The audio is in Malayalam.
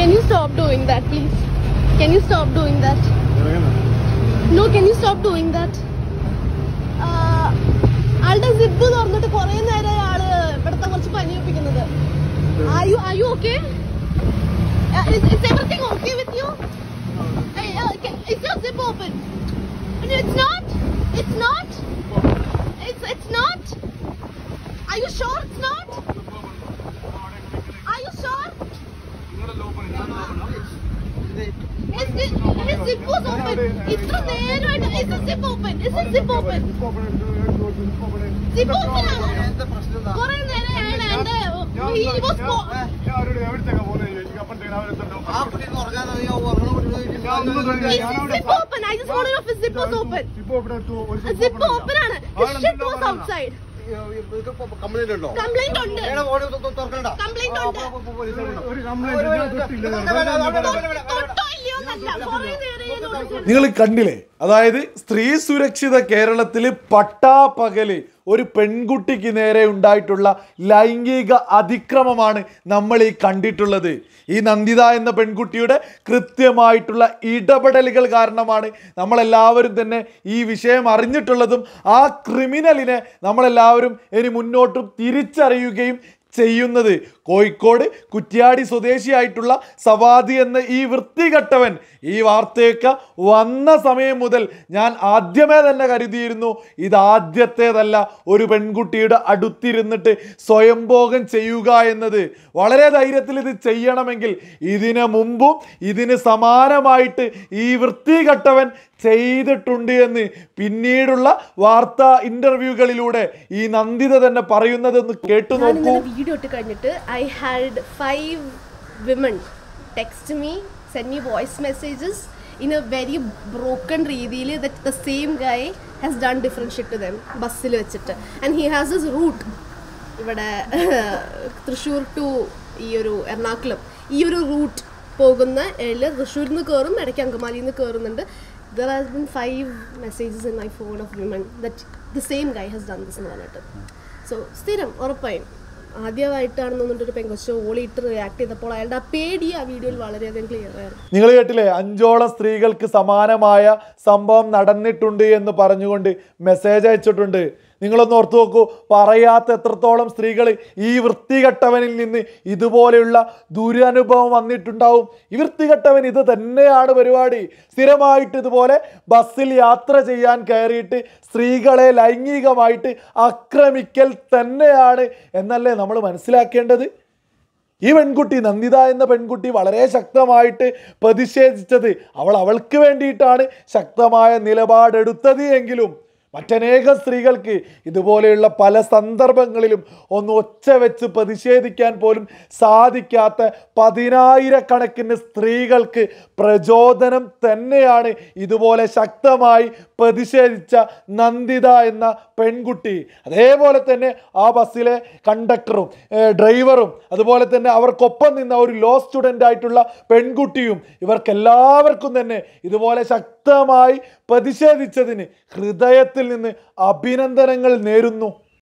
Can you stop doing that, please? Can you stop doing that? No, can you stop doing that? ആഹ്, ആളുടെ സിബ് തുറന്നിട്ട് കുറെ നേരം ആള് ഇവിടുത്തെ കുറച്ച് പനി ഒപ്പിക്കുന്നത് Are you are you okay? Uh, is, is everything okay with you? Hey, uh, can, is your zip open? No, it's not. It's not. It's it's not. Are you sure it's not? Are you sure? His, his, his zip was open. ഇത്ര നേരമായിട്ട് is the zip open? Is the zip open? Zip open ആണോ? കുറെ നേരം അയാൾ എന്റെ he was po- Is his zip open? I just want to know if his zip was open. Zip open ആണ്. His shit was outside. Complaint ഉണ്ടോ Complaint ഉണ്ട്. ഏടാ, ഓടി തൊ- തൊ- തുറക്കണ്ട. Complaint ഉണ്ട്. ആ, പോ- പോ- പോലീസ് വിടണം. ഒരു കംപ്ലൈന്റ് ഞാൻ തൊട്ടില്ല തൊട്ടോ ഇല്ലയോ എന്നല്ല. കുറെ നേരം ഞാൻ നോക്കി. നിങ്ങൾ കണ്ടില്ലേ അതായത് സ്ത്രീ സുരക്ഷിത കേരളത്തിൽ പട്ടാപ്പകല് ഒരു പെൺകുട്ടിക്ക് നേരെ ഉണ്ടായിട്ടുള്ള ലൈംഗിക അതിക്രമമാണ് നമ്മൾ ഈ കണ്ടിട്ടുള്ളത് ഈ നന്ദിത എന്ന പെൺകുട്ടിയുടെ കൃത്യമായിട്ടുള്ള ഇടപെടലുകൾ കാരണമാണ് നമ്മളെല്ലാവരും തന്നെ ഈ വിഷയം അറിഞ്ഞിട്ടുള്ളതും ആ ക്രിമിനലിനെ നമ്മളെല്ലാവരും ഇനി മുന്നോട്ടും തിരിച്ചറിയുകയും ചെയ്യുന്നത് കോഴിക്കോട് കുറ്റ്യാടി സ്വദേശിയായിട്ടുള്ള സവാദി എന്ന ഈ വൃത്തികെട്ടവൻ ഈ വാർത്തയൊക്കെ വന്ന സമയം മുതൽ ഞാൻ ആദ്യമേ തന്നെ കരുതിയിരുന്നു ഇതാദ്യത്തേതല്ല ഒരു പെൺകുട്ടിയുടെ അടുത്തിരുന്നിട്ട് സ്വയംഭോഗം ചെയ്യുക എന്നത് വളരെ ധൈര്യത്തിൽ ഇത് ചെയ്യണമെങ്കിൽ ഇതിന് മുമ്പും ഇതിന് സമാനമായിട്ട് ഈ വൃത്തികെട്ടവൻ ചെയ്തിട്ടുണ്ട് എന്ന് പിന്നീടുള്ള വാർത്താ ഇന്റർവ്യൂകളിലൂടെ ഈ നന്ദിത തന്നെ പറയുന്നതെന്ന് കേട്ടു ഞാൻ നോക്കൂ ഇന്നലെ വീഡിയോ ഇട്ട് കഴിഞ്ഞിട്ട് I had five women text me send me voice messages in a very broken രീതിയിൽ that the same guy has done different shit to them ബസ്സിൽ വെച്ചിട്ട് and he has this route ഇവിടെ തൃശ്ശൂർ ടു ഈ ഒരു എറണാകുളം ഈ ഒരു റൂട്ട് പോകുന്ന ഏഴില് തൃശ്ശൂരിൽ നിന്ന് കയറും ഇടയ്ക്ക് അങ്കമാലിയിൽ നിന്ന് കയറുന്നുണ്ട് there has been five messages in my phone of women that the same guy has done this എന്ന് പറഞ്ഞിട്ട് സോ സ്ഥിരം ഉറപ്പായും ആദ്യമായിട്ടാണെന്ന് തോന്നിട്ട് ഒരു പെങ്കൊച്ച് ഓളിയിട്ട് റിയാക്ട് ചെയ്തപ്പോൾ അയാളുടെ ആ പേടി ആ വീഡിയോയിൽ വളരെയധികം ക്ലിയർ ആയിരുന്നു നിങ്ങൾ കേട്ടില്ലേ അഞ്ചോളം സ്ത്രീകൾക്ക് സമാനമായ സംഭവം നടന്നിട്ടുണ്ട് എന്ന് പറഞ്ഞുകൊണ്ട് മെസ്സേജ് അയച്ചിട്ടുണ്ട് നിങ്ങളൊന്ന് ഓർത്തു നോക്കൂ പറയാത്ത എത്രത്തോളം സ്ത്രീകൾ ഈ വൃത്തികെട്ടവനിൽ നിന്ന് ഇതുപോലെയുള്ള ദുരനുഭവം വന്നിട്ടുണ്ടാവും ഈ വൃത്തികെട്ടവൻ ഇത് തന്നെയാണ് പരിപാടി സ്ഥിരമായിട്ട് ഇതുപോലെ ബസ്സിൽ യാത്ര ചെയ്യാൻ കയറിയിട്ട് സ്ത്രീകളെ ലൈംഗികമായിട്ട് ആക്രമിക്കൽ തന്നെയാണ് എന്നല്ലേ നമ്മൾ മനസ്സിലാക്കേണ്ടത് ഈ പെൺകുട്ടി നന്ദിത എന്ന പെൺകുട്ടി വളരെ ശക്തമായിട്ട് പ്രതിഷേധിച്ചത് അവൾ അവൾക്ക് വേണ്ടിയിട്ടാണ് ശക്തമായ നിലപാടെടുത്തത് എങ്കിലും മറ്റനേകം സ്ത്രീകൾക്ക് ഇതുപോലെയുള്ള പല സന്ദർഭങ്ങളിലും ഒന്ന് ഒച്ച വെച്ച് പ്രതിഷേധിക്കാൻ പോലും സാധിക്കാത്ത പതിനായിരക്കണക്കിന് സ്ത്രീകൾക്ക് പ്രചോദനം തന്നെയാണ് ഇതുപോലെ ശക്തമായി പ്രതിഷേധിച്ച നന്ദിത എന്ന പെൺകുട്ടി അതേപോലെ തന്നെ ആ ബസ്സിലെ കണ്ടക്ടറും ഏഹ് ഡ്രൈവറും അതുപോലെ തന്നെ അവർക്കൊപ്പം നിന്ന ഒരു ലോ സ്റ്റുഡൻ്റ് ആയിട്ടുള്ള പെൺകുട്ടിയും ഇവർക്കെല്ലാവർക്കും തന്നെ ഇതുപോലെ ശക്തമായി പ്രതിഷേധിച്ചതിന് ഹൃദയത്തിൽ നിന്ന് അഭിനന്ദനങ്ങൾ നേരുന്നു